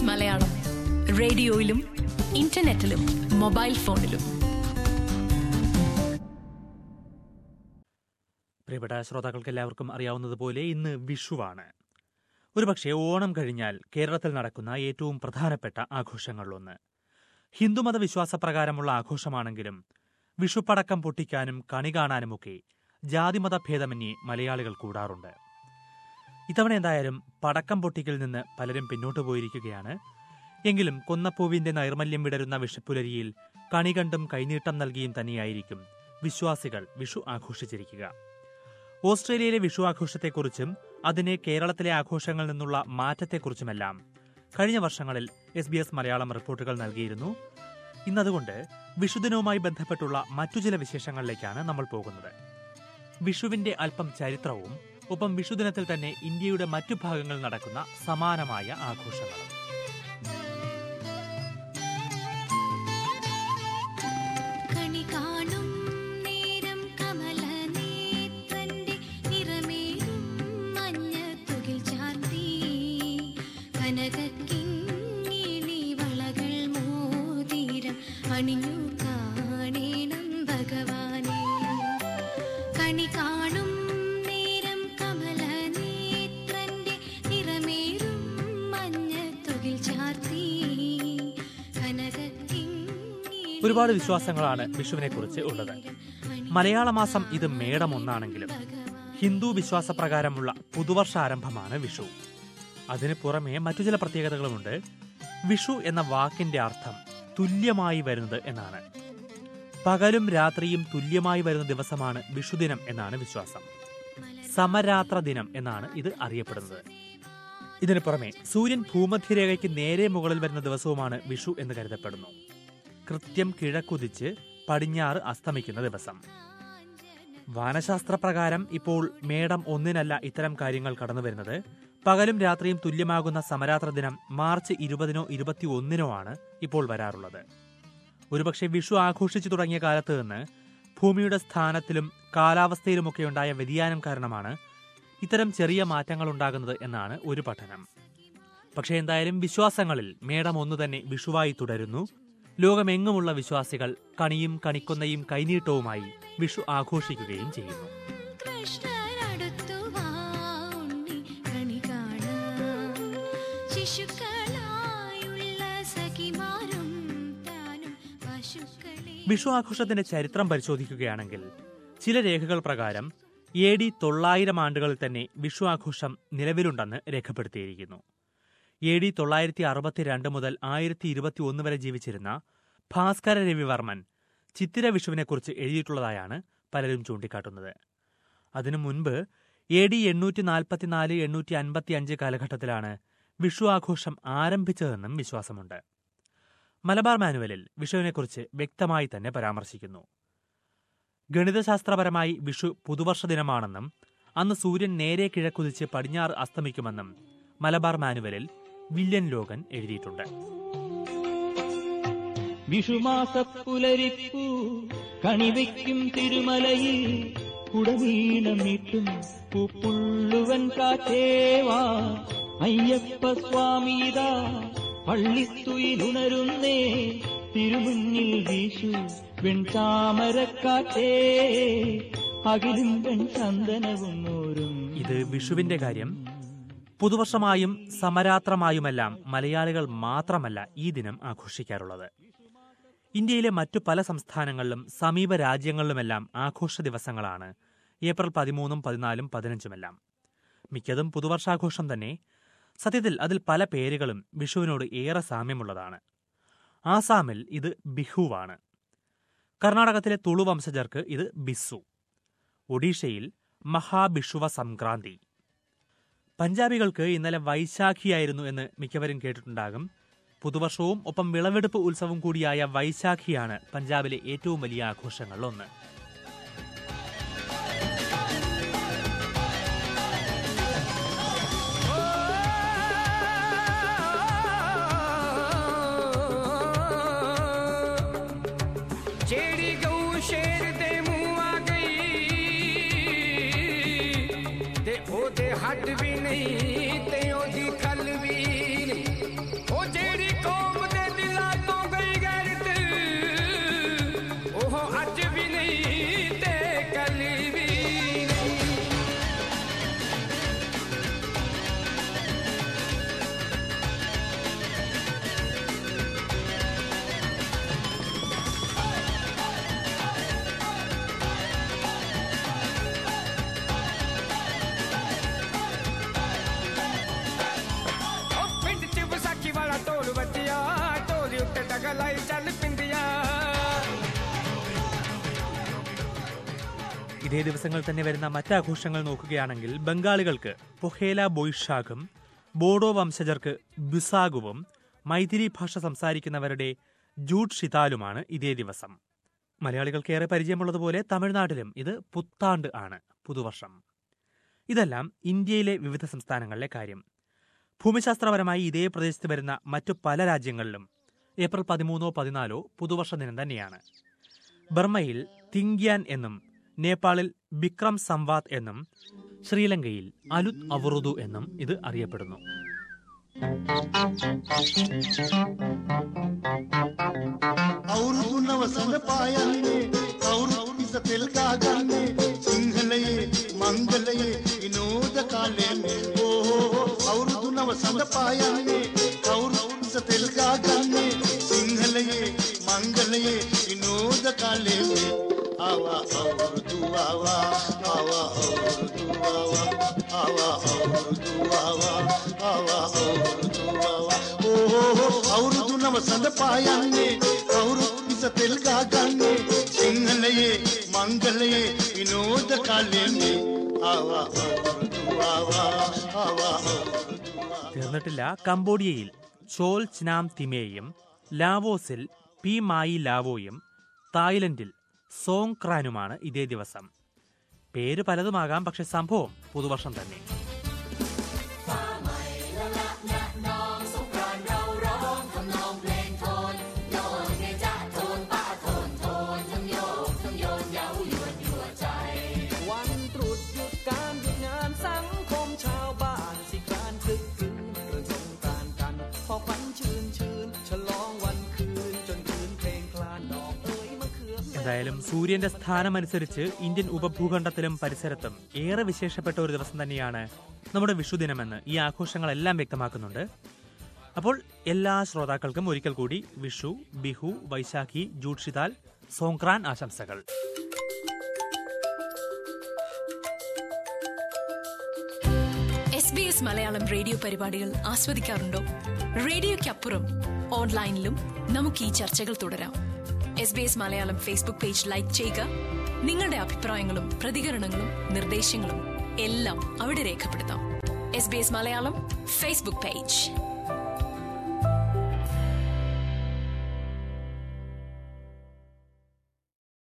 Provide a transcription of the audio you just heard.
Malayalam റേഡിയോയിലും ഇന്റർനെറ്റിലും mobile ഫോണിലും പ്രിയപ്പെട്ട ശ്രോതാക്കൾക്ക് എല്ലാവർക്കും അറിയാവുന്നതുപോലെ ഇന്ന് വിഷുവാണ് ഒരുപക്ഷെ ഓണം കഴിഞ്ഞാൽ കേരളത്തിൽ നടക്കുന്ന ഏറ്റവും പ്രധാനപ്പെട്ട ആഘോഷങ്ങളിലൊന്ന് ഹിന്ദുമത വിശ്വാസപ്രകാരമുള്ള ആഘോഷമാണെങ്കിലും വിഷുപ്പടക്കം പൊട്ടിക്കാനും കണി കാണാനുമൊക്കെ ജാതിമത ഭേദമന്യേ മലയാളികൾ കൂടാറുണ്ട് ഇത്തവണ എന്തായാലും പടക്കം പൊട്ടിക്കിൽ നിന്ന് പലരും പിന്നോട്ട് പോയിരിക്കുകയാണ് എങ്കിലും കൊന്നപ്പൂവിന്റെ നൈർമല്യം വിടരുന്ന വിഷുപ്പുലരിയിൽ കണി കണ്ടും കൈനീട്ടം നൽകിയും തന്നെയായിരിക്കും വിശ്വാസികൾ വിഷു ആഘോഷിച്ചിരിക്കുക ഓസ്ട്രേലിയയിലെ വിഷു ആഘോഷത്തെക്കുറിച്ചും അതിനെ കേരളത്തിലെ ആഘോഷങ്ങളിൽ നിന്നുള്ള മാറ്റത്തെക്കുറിച്ചുമെല്ലാം കഴിഞ്ഞ വർഷങ്ങളിൽ എസ് ബി എസ് മലയാളം റിപ്പോർട്ടുകൾ നൽകിയിരുന്നു ഇന്നതുകൊണ്ട് വിഷുദിനവുമായി ബന്ധപ്പെട്ടുള്ള മറ്റു ചില വിശേഷങ്ങളിലേക്കാണ് നമ്മൾ പോകുന്നത് വിഷുവിന്റെ അല്പം ചരിത്രവും ഒപ്പം വിഷുദിനത്തിൽ തന്നെ ഇന്ത്യയുടെ മറ്റു ഭാഗങ്ങളിൽ നടക്കുന്ന സമാനമായ ആഘോഷങ്ങളും കണി കാണും നേരം കമലനേത്രന്റെ നിറമേറും മഞ്ഞത്തുകിൽ ചാർത്തി കനകക്കിങ്ങിണി വളകൾ മോതിരം അണിഞ്ഞു കാണേണം ഭഗവാനെ കണി കാണും നേരം കമലനേത്രന്റെ നിറമേറും മഞ്ഞത്തുകിൽ ചാർത്തി കനകക്കിങ്ങിണി ഒരുപാട് വിശ്വാസങ്ങളാണ് വിഷുവിനെ കുറിച്ച് ഉള്ളത് മലയാള മാസം ഇത് മേടം ഒന്നാണെങ്കിലും ഹിന്ദു വിശ്വാസപ്രകാരമുള്ള പുതുവർഷ ആരംഭമാണ് വിഷു അതിന് പുറമെ മറ്റു ചില പ്രത്യേകതകളുമുണ്ട് വിഷു എന്ന വാക്കിന്റെ അർത്ഥം തുല്യമായി വരുന്നത് എന്നാണ് പകലും രാത്രിയും തുല്യമായി വരുന്ന ദിവസമാണ് വിഷുദിനം എന്നാണ് വിശ്വാസം സമരാത്ര ദിനം എന്നാണ് ഇത് അറിയപ്പെടുന്നത് ഇതിനു പുറമെ സൂര്യൻ ഭൂമധ്യരേഖയ്ക്ക് നേരെ മുകളിൽ വരുന്ന ദിവസവുമാണ് വിഷു എന്ന് കരുതപ്പെടുന്നു കൃത്യം കിഴക്കുതിച്ച് പടിഞ്ഞാറ് അസ്തമിക്കുന്ന ദിവസം വാനശാസ്ത്രപ്രകാരം ഇപ്പോൾ മേടം ഒന്നിനല്ല ഇത്തരം കാര്യങ്ങൾ കടന്നു വരുന്നത് പകലും രാത്രിയും തുല്യമാകുന്ന സമരാത്ര ദിനം മാർച്ച് ഇരുപതിനോ ഇരുപത്തി ഒന്നിനോ ആണ് ഇപ്പോൾ വരാറുള്ളത് ഒരുപക്ഷെ വിഷു ആഘോഷിച്ചു തുടങ്ങിയ കാലത്ത് നിന്ന് ഭൂമിയുടെ സ്ഥാനത്തിലും കാലാവസ്ഥയിലുമൊക്കെ ഉണ്ടായ വ്യതിയാനം കാരണമാണ് ഇത്തരം ചെറിയ മാറ്റങ്ങൾ ഉണ്ടാകുന്നത് എന്നാണ് ഒരു പഠനം പക്ഷേ എന്തായാലും വിശ്വാസങ്ങളിൽ മേടം ഒന്നു തന്നെ വിഷുവായി തുടരുന്നു ലോകമെങ്ങുമുള്ള വിശ്വാസികൾ കണിയും കണിക്കൊന്നയും കൈനീട്ടവുമായി വിഷു ആഘോഷിക്കുകയും ചെയ്യുന്നു കൃഷ്ണനടുത്തു വാ ഉണ്ണി കണി കാണാം ശിശുക്കളായുള്ള സഖിമാരും താനും പശുക്കളെ വിഷു ആഘോഷത്തിന്റെ ചരിത്രം പരിശോധിക്കുകയാണെങ്കിൽ ചില രേഖകൾ പ്രകാരം എ ഡി തൊള്ളായിരം ആണ്ടുകളിൽ തന്നെ വിഷു ആഘോഷം നിലവിലുണ്ടെന്ന് രേഖപ്പെടുത്തിയിരിക്കുന്നു എ ഡി തൊള്ളായിരത്തി അറുപത്തിരണ്ട് മുതൽ ആയിരത്തി ഇരുപത്തി ഒന്ന് വരെ ജീവിച്ചിരുന്ന ഭാസ്കര രവിവർമ്മൻ ചിത്തിര വിഷുവിനെക്കുറിച്ച് എഴുതിയിട്ടുള്ളതായാണ് പലരും ചൂണ്ടിക്കാട്ടുന്നത് അതിനു മുൻപ് എ ഡി എണ്ണൂറ്റി നാൽപ്പത്തിനാല് എണ്ണൂറ്റി അൻപത്തി അഞ്ച് കാലഘട്ടത്തിലാണ് വിഷു ആഘോഷം ആരംഭിച്ചതെന്നും വിശ്വാസമുണ്ട് മലബാർ മാനുവലിൽ വിഷുവിനെക്കുറിച്ച് വ്യക്തമായി തന്നെ പരാമർശിക്കുന്നു ഗണിതശാസ്ത്രപരമായി വിഷു പുതുവർഷ ദിനമാണെന്നും അന്ന് സൂര്യൻ നേരെ കിഴക്കുതിച്ച് പടിഞ്ഞാറ് അസ്തമിക്കുമെന്നും മലബാർ മാനുവലിൽ വില്യൻ ലോഗൻ എഴുതിയിട്ടുണ്ട് വിഷുമാസപ്പുലരിപ്പൂ കണിവയ്ക്കും തിരുമലയിൽ കുടവീണമിട്ടും പൂപ്പുള്ളുവൻ കാറ്റേവാ അയ്യപ്പ സ്വാമിതാ പള്ളിത്തുയിലുണരുന്നേ തിരുമുന്നിൽ വീശു വെൺചാമരക്കാറ്റേ അകിലും വെൺചന്ദനവും ഓരും ഇത് വിഷുവിന്റെ കാര്യം പുതുവർഷമായും സമരാത്രമായുമെല്ലാം മലയാളികൾ മാത്രമല്ല ഈ ദിനം ആഘോഷിക്കാറുള്ളത് ഇന്ത്യയിലെ മറ്റു പല സംസ്ഥാനങ്ങളിലും സമീപ രാജ്യങ്ങളിലുമെല്ലാം ആഘോഷ ദിവസങ്ങളാണ് ഏപ്രിൽ പതിമൂന്നും പതിനാലും പതിനഞ്ചുമെല്ലാം മിക്കതും പുതുവർഷാഘോഷം തന്നെ സത്യത്തിൽ അതിൽ പല പേരുകളും വിഷുവിനോട് ഏറെ സാമ്യമുള്ളതാണ് ആസാമിൽ ഇത് ബിഹുവാണ് കർണാടകത്തിലെ തുളു വംശജർക്ക് ഇത് ബിസു ഒഡീഷയിൽ മഹാബിഷുവ സംക്രാന്തി പഞ്ചാബികൾക്ക് ഇന്നലെ വൈശാഖിയായിരുന്നു എന്ന് മിക്കവരും കേട്ടിട്ടുണ്ടാകും പുതുവർഷവും ഒപ്പം വിളവെടുപ്പ് ഉത്സവം കൂടിയായ വൈശാഖിയാണ് പഞ്ചാബിലെ ഏറ്റവും വലിയ ആഘോഷങ്ങളിലൊന്ന് ਜਿਹੜੀ ਗਊ ਸ਼ੇਰ ਦੇ ਮੂੰਹ ਆ ਗਈ ਤੇ ਉਹਦੇ ਹੱਡ ਵੀ ਨਹੀਂ ਤੇ ਉਹਦੀ ਖਲ ਵੀ ਨਹੀਂ ਉਹ ਜੇ പകലായി ചൽ പിന്തിയാ ഇതേ ദിവസങ്ങൾ തന്നെ വരുന്ന മറ്റാഘോഷങ്ങൾ നോക്കുകയാണെങ്കിൽ ബംഗാളികൾക്ക് പൊഹേല ബൊയ്ഷാഖും ബോഡോ വംശജർക്ക് ബിസാഗുവും മൈഥിലി ഭാഷ സംസാരിക്കുന്നവരുടെ ജൂഡ് ഷിതാലുമാണ് ഇതേ ദിവസം മലയാളികൾക്ക് ഏറെ പരിചയമുള്ളതുപോലെ തമിഴ്നാട്ടിലും ഇത് പുത്താണ്ട് ആണ് പുതുവർഷം ഇതെല്ലാം ഇന്ത്യയിലെ വിവിധ സംസ്ഥാനങ്ങളിലെ കാര്യം ഭൂമിശാസ്ത്രപരമായി ഇതേ പ്രദേശത്ത് വരുന്ന മറ്റു പല രാജ്യങ്ങളിലും ഏപ്രിൽ പതിമൂന്നോ പതിനാലോ പുതുവർഷ ദിനം തന്നെയാണ് ബർമ്മയിൽ തിങ്ഗ്യാൻ എന്നും നേപ്പാളിൽ ബിക്രം സംവാദ് എന്നും ശ്രീലങ്കയിൽ അലുത് അവറുദു എന്നും ഇത് അറിയപ്പെടുന്നു ಅವರು ನವಸನ ಪಾಯನ್ನೆ ಅವರು ಇಸತೆಲ್ ಕಾಗನ್ನೆ ಸಿಂಹಲಯೇ ಮಂಗಲಯೇ ವಿನೋದ ಕಾಲೇನೆ ಓ ಅವರು ನವಸನ ಪಾಯನ್ನೆ ಅವರು ಇಸತೆಲ್ ಕಾಗನ್ನೆ ಸಿಂಹಲಯೇ ಮಂಗಲಯೇ ವಿನೋದ ಕಾಲೇನೆ ಆವ ಅವರು ದುವಾವ ಆವ ಅವರು ದುವಾವ ಆವ ಅವರು ದುವಾವ ಆವ ಅವರು ದುವಾವ ಓ ಅವರು ನವಸನ ಪಾಯನ್ನೆ ಅವರು ಇಸ ತೆಲ್ಗಾಗನ್ನೆ ಸಿಂಹಲಯೇ ಮಂಗಲಯೇ ವಿನೋದ ಕಾಲೇನೆ ಆವ ಅವರು ದುವಾವ ಆವ ಅವರು ದುವಾವ തീർന്നിട്ടില്ല കംബോഡിയയിൽ ചോൽ ചിനാം തിമേയും ലാവോസിൽ പി മായി ലാവോയും തായ്ലൻഡിൽ സോങ് ക്രാനുമാണ് ഇതേ ദിവസം പേര് പലതുമാകാം പക്ഷെ സംഭവം പുതുവർഷം തന്നെ วันตรุษหยุดการหยุดงานสังคมชาวบ้านสิกรานคึกคืนเรื่องสงกรานต์กัน พอควันชื่นชื่นฉลองวันคืน จนคืนเพลงคลานดอกเอ้ยมะเขือ എന്തായാലും സൂര്യന്റെ സ്ഥാനമനുസരിച്ച് ഇന്ത്യൻ ഉപഭൂഖണ്ഡത്തിലും പരിസരത്തും ഏറെ വിശേഷപ്പെട്ട ഒരു ദിവസം തന്നെയാണ് നമ്മുടെ വിഷുദിനമെന്ന് ഈ ആഘോഷങ്ങളെല്ലാം വ്യക്തമാക്കുന്നുണ്ട് അപ്പോൾ എല്ലാ ശ്രോതാക്കൾക്കും ഒരിക്കൽ കൂടി വിഷു ബിഹു വൈശാഖി ജൂഡ്ഷിതാൽ സോങ്ക്രാൻ ആശംസകൾ S B S Malayalam radio പരിപാടികൾ ആസ്വദിക്കാറുണ്ടോ റേഡിയോയ്ക്കപ്പുറം ഓൺലൈനിലും നമുക്ക് ഈ ചർച്ചകൾ തുടരാം S B S Malayalam Facebook page like ചെയ്യുക നിങ്ങളുടെ അഭിപ്രായങ്ങളും പ്രതികരണങ്ങളും നിർദ്ദേശങ്ങളും എല്ലാം അവിടെ രേഖപ്പെടുത്താം S B S Malayalam Facebook page